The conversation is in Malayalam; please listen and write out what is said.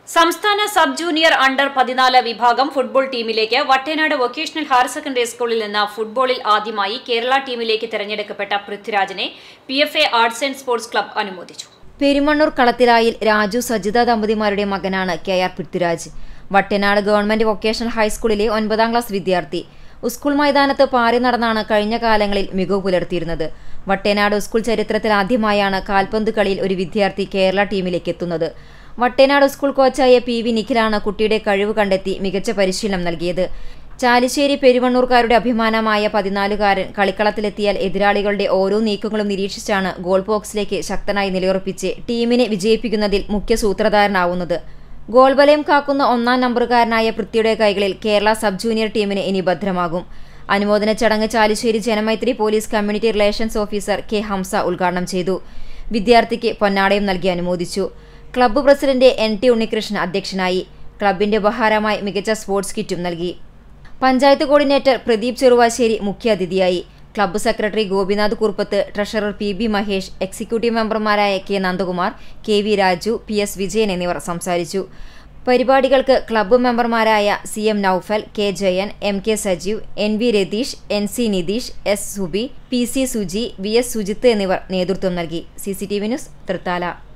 സംസ്ഥാന സബ് ജൂനിയർ അണ്ടർ പതിനാല് വിഭാഗം ഫുട്ബോൾ ടീമിലേക്ക് വട്ടേനാട് വൊക്കേഷണൽ ഹയർ സെക്കൻഡറി സ്കൂളിൽ നിന്ന് ഫുട്ബോളിൽ ആദ്യമായി കേരള ടീമിലേക്ക് തെരഞ്ഞെടുക്കപ്പെട്ട പൃഥ്വിരാജിനെ P F A arts and sports club അനുമോദിച്ചു പെരുമണ്ണൂർ കളത്തിലായിൽ രാജു സജിത ദമ്പതിമാരുടെ മകനാണ് K R Prithviraj Vattanad government vocational ഹൈസ്കൂളിലെ ഒൻപതാം ക്ലാസ് വിദ്യാർത്ഥി സ്കൂൾ മൈതാനത്ത് പാറി നടന്നാണ് കഴിഞ്ഞ കാലങ്ങളിൽ മികവ് പുലർത്തിയിരുന്നത് വട്ടേനാട് സ്കൂൾ ചരിത്രത്തിൽ ആദ്യമായാണ് കാൽപന്ത് കളിയിൽ ഒരു വിദ്യാർത്ഥി കേരള ടീമിലേക്ക് എത്തുന്നത് വട്ടേനാട് സ്കൂൾ കോച്ചായ പി വി നിഖിലാണ് കുട്ടിയുടെ കഴിവ് കണ്ടെത്തി മികച്ച പരിശീലനം നൽകിയത് ചാലിശ്ശേരി പെരുവണ്ണൂർക്കാരുടെ അഭിമാനമായ പതിനാലുകാരൻ കളിക്കളത്തിലെത്തിയാൽ എതിരാളികളുടെ ഓരോ നീക്കങ്ങളും നിരീക്ഷിച്ചാണ് ഗോൾ ബോക്സിലേക്ക് ശക്തനായി നിലയുറപ്പിച്ച് ടീമിനെ വിജയിപ്പിക്കുന്നതിൽ മുഖ്യ സൂത്രധാരനാവുന്നത് ഗോൾ വലയം കാക്കുന്ന ഒന്നാം നമ്പറുകാരനായ പൃഥ്വിയുടെ കൈകളിൽ കേരള സബ് ജൂനിയർ ടീമിന് ഇനി ഭദ്രമാകും അനുമോദന ചടങ്ങ് Chalissery Janamaithri police community relations officer K Hamsa ഉദ്ഘാടനം ചെയ്തു വിദ്യാർത്ഥിക്ക് പൊന്നാടയും നൽകി അനുമോദിച്ചു club president N T Unnikrishnan അധ്യക്ഷനായി ക്ലബിന്റെ ഉപഹാരമായി മികച്ച സ്പോർട്സ് കിറ്റും നൽകി പഞ്ചായത്ത് കോർഡിനേറ്റർ പ്രദീപ് ചെറുവാശ്ശേരി മുഖ്യാതിഥിയായി club secretary Gopinath Kuruppath treasurer P B Mahesh executive മെമ്പർമാരായ K Nandakumar K V Raju P S Vijayan എന്നിവർ സംസാരിച്ചു പരിപാടികൾക്ക് ക്ലബ്ബ് മെമ്പർമാരായ C M Noufal K Jayan M K Sajeev N V Ratheesh N C Nitheesh S Subi P C Suji V S Sujith എന്നിവർ നേതൃത്വം നൽകി C C T V news Thrithala